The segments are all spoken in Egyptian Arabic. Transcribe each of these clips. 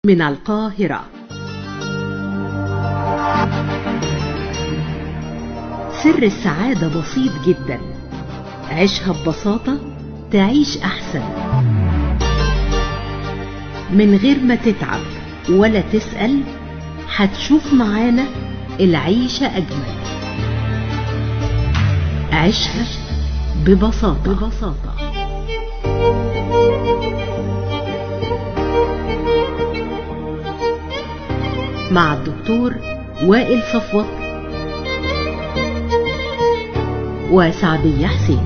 من القاهرة سر السعادة بسيط جدا عيشها ببساطة تعيش أحسن من غير ما تتعب ولا تسأل هتشوف معانا العيشة أجمل عيشها ببساطة ببساطة مع الدكتور وائل صفوت وسعدية حسين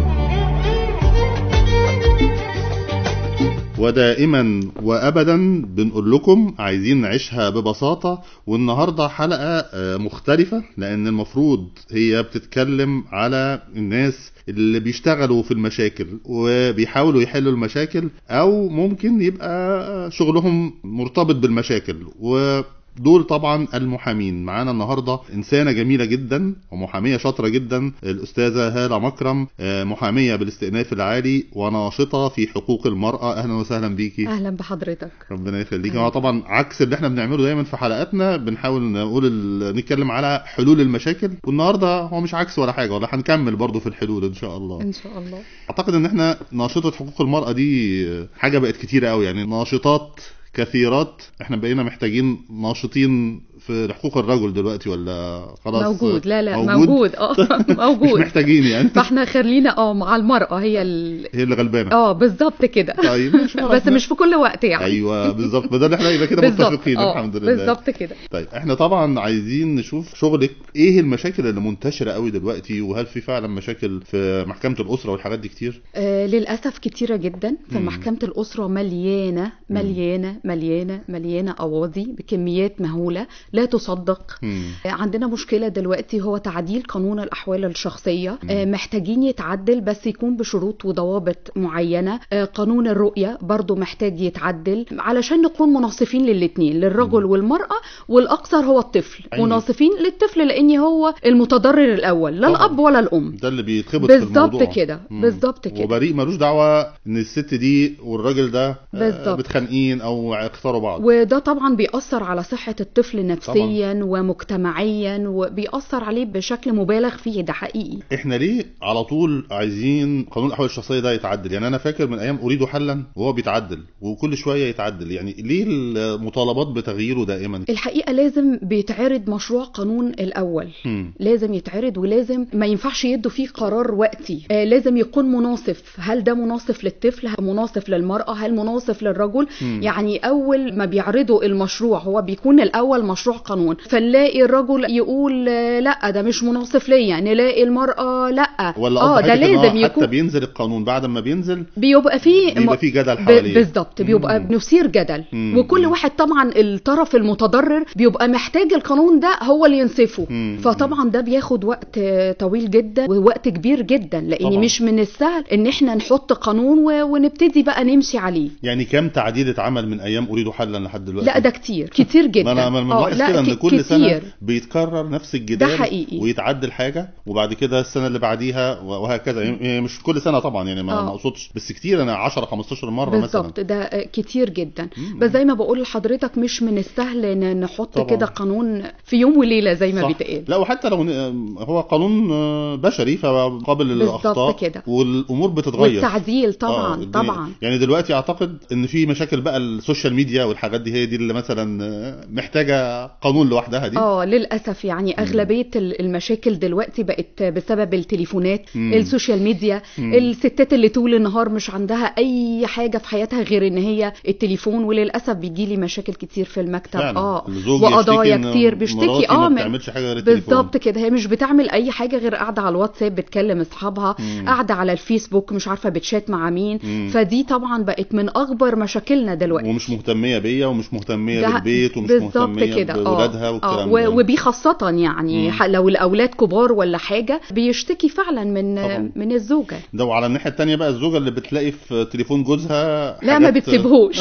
ودائما وابدا بنقول لكم عايزين نعيشها ببساطة والنهاردة حلقة مختلفة لان المفروض هي بتتكلم على الناس اللي بيشتغلوا في المشاكل وبيحاولوا يحلوا المشاكل او ممكن يبقى شغلهم مرتبط بالمشاكل و دول طبعا المحامين معانا النهارده انسانه جميله جدا ومحاميه شاطره جدا الاستاذه هاله مكرم محاميه بالاستئناف العالي وناشطه في حقوق المراه اهلا وسهلا بيكي اهلا بحضرتك ربنا يخليكي هو طبعا عكس اللي احنا بنعمله دايما في حلقاتنا بنحاول نقول ال... نتكلم على حلول المشاكل والنهارده هو مش عكس ولا حاجه ولا هنكمل برضو في الحلول ان شاء الله ان شاء الله اعتقد ان احنا ناشطه حقوق المراه دي حاجه بقت كتيره قوي يعني ناشطات كثيرات احنا بقينا محتاجين ناشطين في حقوق الرجل دلوقتي ولا خلاص موجود لا لا موجود, موجود. اه موجود مش محتاجين يعني فاحنا خلينا اه مع المرأة هي ال... هي اللي غلبانة اه بالظبط كده طيب بس مش في كل وقت يعني ايوه بالظبط بدل احنا يبقى كده متفقين الحمد لله بالظبط كده طيب احنا طبعا عايزين نشوف شغلك ايه المشاكل اللي منتشرة قوي دلوقتي وهل في فعلا مشاكل في محكمة الأسرة والحاجات دي كتير؟ آه للأسف كتيرة جدا في محكمة الأسرة مليانة مليانة مليانة مليانة قواضي بكميات مهولة لا تصدق مم. عندنا مشكلة دلوقتي هو تعديل قانون الأحوال الشخصية مم. محتاجين يتعدل بس يكون بشروط وضوابط معينة قانون الرؤية برضو محتاج يتعدل علشان نكون مناصفين للاتنين للرجل مم. والمرأة والأكثر هو الطفل أيوة. مناصفين للطفل لأن هو المتضرر الأول لا طبعا. الأب ولا الأم ده اللي بيتخبط في الموضوع بالظبط كده مم. بالظبط كده وبريء ملوش دعوة ان الست دي والراجل ده بالظبط. متخانقين او اختاروا بعض وده طبعا بيأثر على صحة الطفل نفسيا ومجتمعيا وبيأثر عليه بشكل مبالغ فيه ده حقيقي احنا ليه على طول عايزين قانون الاحوال الشخصيه ده يتعدل يعني انا فاكر من ايام اريد حلا وهو بيتعدل وكل شويه يتعدل يعني ليه المطالبات بتغييره دائما الحقيقة لازم بيتعرض مشروع قانون الأول مم. لازم يتعرض ولازم ما ينفعش يدوا فيه قرار وقتي آه لازم يكون مناصف هل ده مناصف للطفل هل مناصف للمرأة هل مناصف للرجل مم. يعني أول ما بيعرضوا المشروع هو بيكون الأول مشروع قانون فنلاقي الرجل يقول آه لا ده مش مناصف ليا نلاقي المرأة لا ولا اه قصدي ده حتة إن هو لازم حتى يكون بينزل القانون بعد ما بينزل بيبقى فيه بيبقى في جدل ب- حواليه بالظبط بيبقى مم. بنثير جدل مم. وكل واحد طبعا الطرف المتضرر بيبقى محتاج القانون ده هو اللي ينصفه مم. فطبعا ده بياخد وقت طويل جدا ووقت كبير جدا لان طبعا. مش من السهل ان احنا نحط قانون و- ونبتدي بقى نمشي عليه يعني كم تعديل اتعمل من ايام اريد حلا لحد دلوقتي لا ده كتير كتير جدا ما انا ما أنا آه، ملاحظ لا كده ان ك- كل سنه كتير. بيتكرر نفس الجدال ده حقيقي. ويتعدل حاجه وبعد كده السنه اللي بعديها وهكذا يعني مش كل سنه طبعا يعني ما آه. ما اقصدش بس كتير انا 10 15 مره مثلا بالظبط ده آه، كتير جدا مم. بس زي ما بقول لحضرتك مش من السهل ان نحط طبعا. كده قانون في يوم وليله زي ما صح. بيتقال لا وحتى لو ن- هو قانون آه، بشري فقابل بالظبط للاخطاء كده. والامور بتتغير والتعديل آه، طبعا الدنيا- طبعا يعني دلوقتي اعتقد ان في مشاكل بقى السوشيال ميديا والحاجات دي هي دي اللي مثلا آه، محتاجه قانون لوحدها دي اه للاسف يعني اغلبيه ال- المشاكل دلوقتي بقت بسبب التليفونات مم. السوشيال ميديا مم. الستات اللي طول النهار مش عندها اي حاجه في حياتها غير ان هي التليفون وللاسف بيجي لي مشاكل كتير في المكتب فعلا. اه الزوج وقضايا يشتكي إن كتير بيشتكي مراتي اه ما من- بتعملش حاجه غير التليفون بالظبط كده هي مش بتعمل اي حاجه غير قاعده على الواتساب بتكلم اصحابها مم. قاعده على الفيسبوك مش عارفه بتشات مع مين مم. فدي طبعا بقت من اكبر مشاكلنا دلوقتي ومش مهتميه بيا ومش مهتميه ده بالبيت ومش بالظبط مهتميه كده بولادها اه والكلام و- ده وبيه خاصة يعني مم. ح- لو الأولاد كبار ولا حاجة بيشتكي فعلا من طبعا. من الزوجة ده وعلى الناحيه التانيه بقى الزوجه اللي بتلاقي في تليفون جوزها لا ما حاجات- بتسيبهوش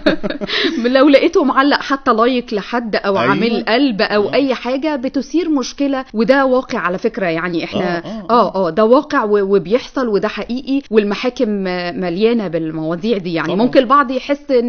لو لقيته معلق حتى لايك لحد او أيوة. عامل قلب او آه. اي حاجه بتثير مشكله وده واقع على فكره يعني احنا آه، آه، اه اه ده واقع و- وبيحصل وده حقيقي والمحاكم آه، مليانه بالمواضيع دي يعني طبعا. ممكن البعض يحس ان هي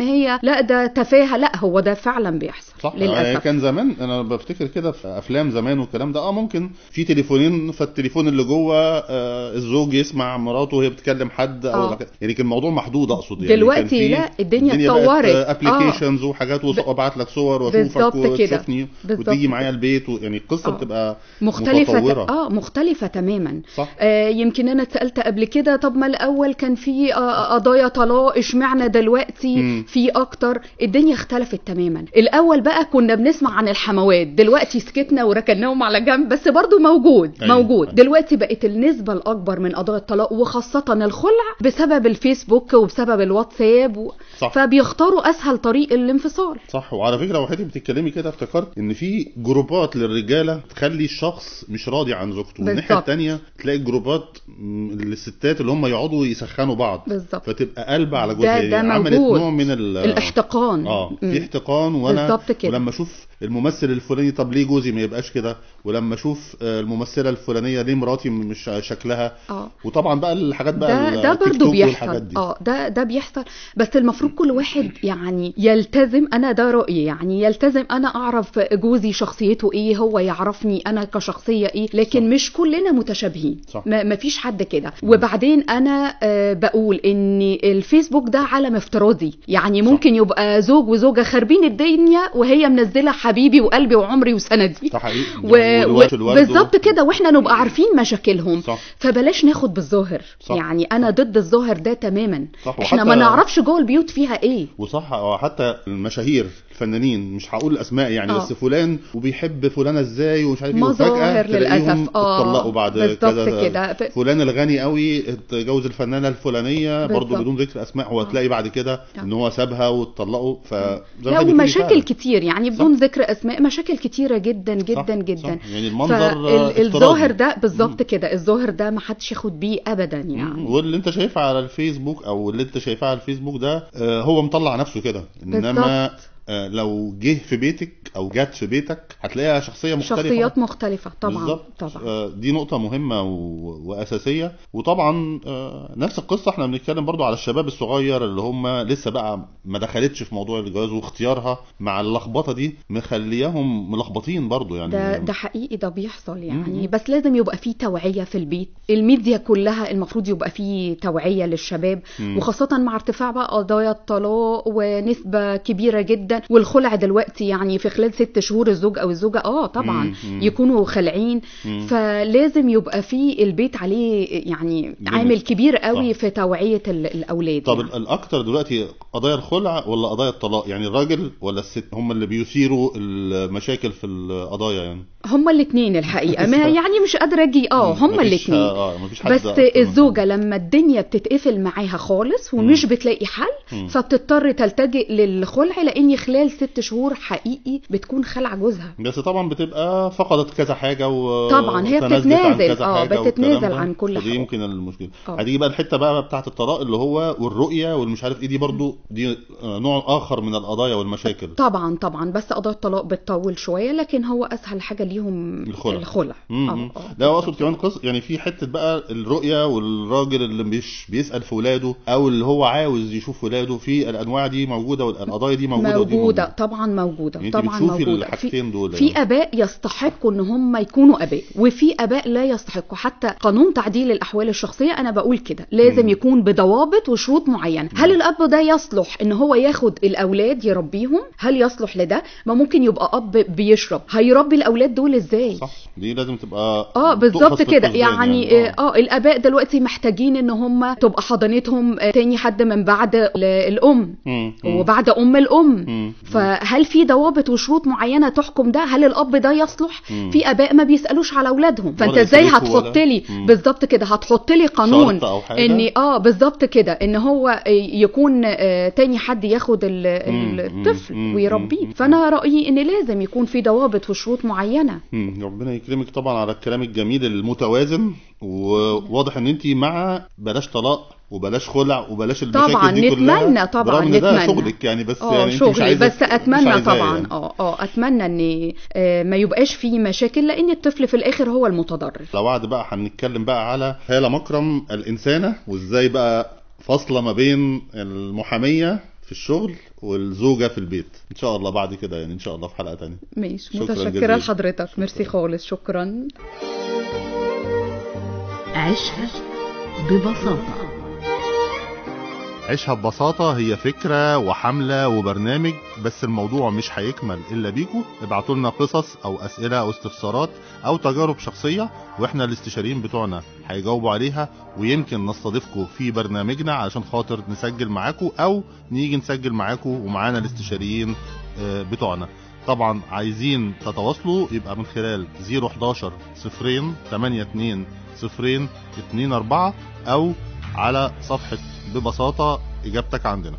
لا ده تفاهه لا هو ده فعلا بيحصل صح للاسف كان زمان انا بفتكر كده في افلام زمان والكلام ده اه ممكن في تليفونين فالتليفون اللي جوه آه الزوج يسمع مراته وهي بتكلم حد او آه. يعني كان الموضوع محدود اقصد يعني دلوقتي كان في- لا، الدنيا اتطورت. ابلكيشنز وحاجات ب- وابعت لك صور واشوفك بالظبط كده. وتشوفني بالظبط وتيجي كده. معايا البيت و... يعني القصه آه. بتبقى مختلفة متطورة. اه مختلفة تماما صح آه يمكن انا اتسالت قبل كده طب ما الاول كان في آه قضايا طلاق اشمعنى دلوقتي مم. في اكتر الدنيا اختلفت تماما الاول بقى كنا بنسمع عن الحموات دلوقتي سكتنا وركناهم على جنب بس برضو موجود أيوة. موجود أيوة. دلوقتي بقت النسبة الاكبر من قضايا الطلاق وخاصة الخلع بسبب الفيسبوك وبسبب الواتساب و... صح. فبيختاروا اسهل طريق الانفصال صح وعلى فكره وحياتي بتتكلمي كده افتكرت ان في جروبات للرجاله تخلي الشخص مش راضي عن زوجته والناحيه بالظبط. الثانيه تلاقي جروبات م- للستات اللي هم يقعدوا يسخنوا بعض بالظبط. فتبقى قلبه على ده- جوزها ده يعني عملت موجود. نوع من ال- الاحتقان اه مم. في احتقان وانا بالظبط كده. ولما اشوف الممثل الفلاني طب ليه جوزي ما يبقاش كده ولما اشوف آه، الممثله الفلانيه ليه مراتي مش شكلها اه وطبعا بقى الحاجات بقى ده ده التيك برضو توك والحاجات بيحصل دي. اه ده ده بيحصل بس المفروض كل واحد يعني يلتزم انا ده رايي يعني يلتزم انا اعرف جوزي شخصيته ايه هو يعرفني انا كشخصيه ايه لكن صح. مش كلنا متشابهين صح. ما ما فيش حد كده وبعدين انا آه بقول ان الفيسبوك ده عالم افتراضي يعني ممكن يبقى زوج وزوجه خاربين الدنيا وهي منزله حبيبي وقلبي وعمري وسندي ده حقيقي و... والورش و... الورد بالظبط كده واحنا نبقى عارفين مشاكلهم صح. فبلاش ناخد بالظاهر صح. يعني انا ضد الظاهر ده تماما صح، احنا وحتى- ما نعرفش جوه البيوت فيها ايه وصح أو حتى المشاهير الفنانين مش هقول الاسماء يعني آه. بس فلان وبيحب فلانه ازاي ومش عارف ايه مظاهر وفجاه تلاقيهم للأسف. آه، اتطلقوا بعد بالظبط كذا كده. ف- فلان الغني قوي اتجوز الفنانه الفلانيه برضه بالظبط. بدون ذكر اسماء هو تلاقي بعد كده آه. ان هو سابها واتطلقوا ف زي ما لا حضرتك بتقولي ومشاكل فعلا. كتير يعني بدون ذكر اسماء مشاكل كتيره جدا جدا صح، جدا صح. يعني المنظر آه، فالظاهر افتراضي. ده بالظبط كده الظاهر ده ما حدش ياخد بيه ابدا مم. يعني واللي انت شايفها على الفيسبوك او اللي انت شايفها على الفيسبوك ده آه، هو مطلع نفسه كده انما بالظبط. آه، لو جه في بيتك او جت في بيتك هتلاقيها شخصيه مختلفه شخصيات مختلفه طبعا بالظبط طبعا آه، دي نقطة مهمة و... وأساسية وطبعا آه، نفس القصة احنا بنتكلم برضو على الشباب الصغير اللي هم لسه بقى ما دخلتش في موضوع الجواز واختيارها مع اللخبطة دي مخلياهم ملخبطين برضو يعني ده ده حقيقي ده بيحصل يعني مم. بس لازم يبقى فيه توعية في البيت الميديا كلها المفروض يبقى فيه توعية للشباب مم. وخاصة مع ارتفاع بقى قضايا الطلاق ونسبة كبيرة جدا والخلع دلوقتي يعني في خلال ست شهور الزوج او الزوجة اه طبعا مم. مم. يكونوا خالعين مم. فلازم يبقى فيه البيت عليه يعني جميل. عامل كبير قوي صح. في توعية ال- الاولاد طب يعني. الأكتر دلوقتي قضايا الخلع ولا قضايا الطلاق يعني الراجل ولا الست هم اللي بيثيروا المشاكل في القضايا يعني هما الاثنين الحقيقة ما يعني مش قادرة اجي اه هما مفيش- الاثنين اه مفيش حد بس أكتر من الزوجة لما الدنيا بتتقفل معاها خالص ومش بتلاقي حل مم. فبتضطر تلتجئ للخلع لان خلال ست شهور حقيقي بتكون خلع جوزها بس طبعا بتبقى فقدت كذا حاجه و طبعا هي وتنازلت عن بتتنازل، كذا آه، حاجة بتتنازل والكلام ده. عن كل فدي حاجة. يمكن المشكله آه. هتيجي بقى الحته بقى بتاعه الطلاق اللي هو والرؤيه والمش عارف ايه دي برضو دي آه، نوع اخر من القضايا والمشاكل طبعا طبعا بس قضايا الطلاق بتطول شوية لكن هو اسهل حاجة ليهم الخلع. الخلع مم. آه، مم. آه، لا اقصد بالظبط. كمان قص يعني في حته بقى الرؤيه والراجل اللي مش بيسال في ولاده او اللي هو عاوز يشوف ولاده في الانواع دي موجوده والقضايا دي موجوده ودي موجودة طبعا موجودة يعني انت طبعا بتشوفي موجودة الحاجتين دول في يعني. اباء يستحقوا ان هم يكونوا اباء وفي اباء لا يستحقوا حتى قانون تعديل الاحوال الشخصيه انا بقول كده لازم مم. يكون بضوابط وشروط معينه هل الاب ده يصلح ان هو ياخد الاولاد يربيهم هل يصلح لده ما ممكن يبقى اب بيشرب هيربي الاولاد دول ازاي صح دي لازم تبقى اه تؤخذ بالظبط في كده الحسبان يعني آه. اه آه، الاباء دلوقتي محتاجين ان هم تبقى حضانتهم آه، تاني حد من بعد ال- الام مم. مم. وبعد ام الام مم. فهل في ضوابط وشروط معينه تحكم ده هل الاب ده يصلح مم. في اباء ما بيسالوش على اولادهم فانت ولا ازاي يصرفوا هتحط ولا- لي مم. بالظبط كده هتحط لي قانون شرط أو حاجة؟ ان اه بالظبط كده ان هو يكون آه، تاني حد ياخد ال- مم. الطفل مم. ويربيه مم. فانا رايي ان لازم يكون في ضوابط وشروط معينه مم. ربنا يكرمك طبعا على الكلام الجميل المتوازن وواضح ان انت مع بلاش طلاق وبلاش خلع وبلاش المشاكل طبعا دي كلها نتمنى طبعا برغم ان ده نتمنى شغلك يعني بس اه يعني انت مش شغلي عايزه بس مش اتمنى عايزاه طبعا يعني. اه اه اتمنى ان آه، ما يبقاش فيه مشاكل لان الطفل في الاخر هو المتضرر لو وعد بقى هنتكلم بقى على هالة مكرم الإنسانة وإزاي بقى فاصلة ما بين المحامية في الشغل والزوجة في البيت ان شاء الله بعد كده يعني ان شاء الله في حلقة تانية ماشي شكراً متشكرة جزيلاً. لحضرتك ميرسي خالص شكرا عيشها ببساطة عيشها ببساطة هي فكرة وحملة وبرنامج بس الموضوع مش هيكمل إلا بيكو ابعتوا لنا قصص أو أسئلة أو استفسارات أو تجارب شخصية وإحنا الاستشاريين بتوعنا هيجاوبوا عليها ويمكن نستضيفكم في برنامجنا علشان خاطر نسجل معاكم أو نيجي نسجل معاكم ومعانا الاستشاريين آه، بتوعنا طبعا عايزين تتواصلوا يبقى من خلال 011 صفرين 82 صفرين 24 أو على صفحة ببساطة إجابتك عندنا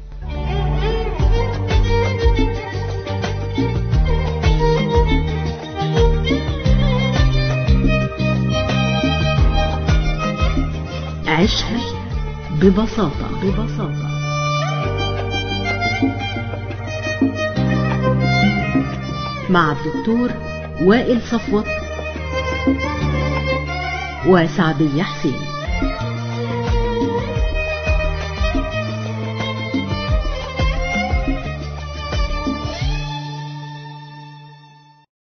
عيشها ببساطة ببساطة مع الدكتور وائل صفوت وسعدية حسين